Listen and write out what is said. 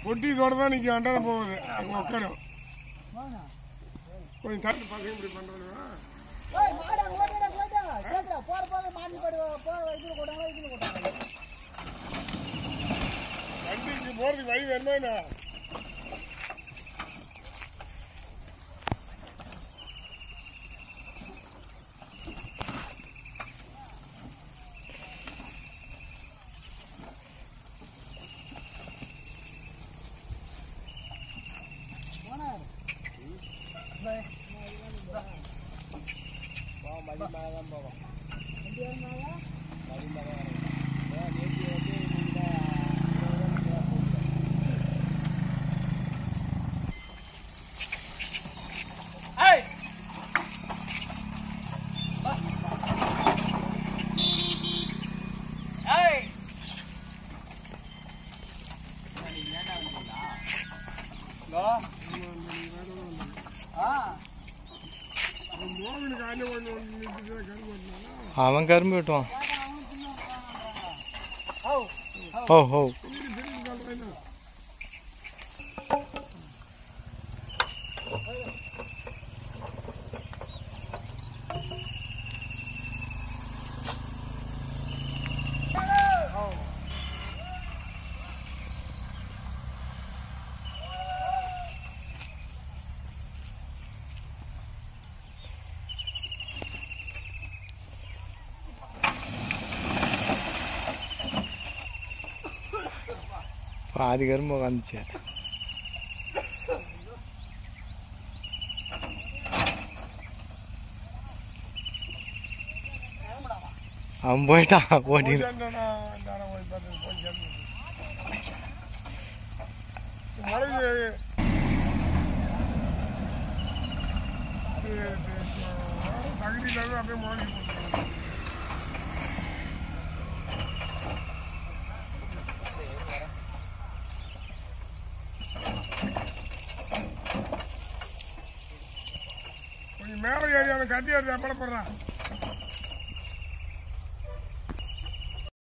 பொட்டி இதோட தான் நிற்கும் அண்டான போகுது அங்கே உட்காரும் கொஞ்சம் தட்டு பசங்க இப்படி பண்ணுறோம் வண்டிக்கு போகிறதுக்கு வழி வேணுமா மோகனுக்கு அண்ணன் ஒன்று ஒன்று நிறுத்திட்டு கரும்பு வெட்டினானா? அவன் கரும்பு வெட்டுவான் ஓ ஓ இப்படி திரும்பி காட்டுறேன்னா. பாதி கரும்பு உக்காந்துச்சு அவன் போயிட்டான் ஓட்டிட்டு போயிட்டான்டா, இந்தாண்ட போய் பார்த்து போய் சேர்ந்து. மறுபடியும் இது- இது- தகுதி இல்லாத அப்படியே மோதி போட்டுருவாங்க. கொஞ்சம் மேலே ஏறி அந்த கட்டி ஏறி எப்பட போடுறான்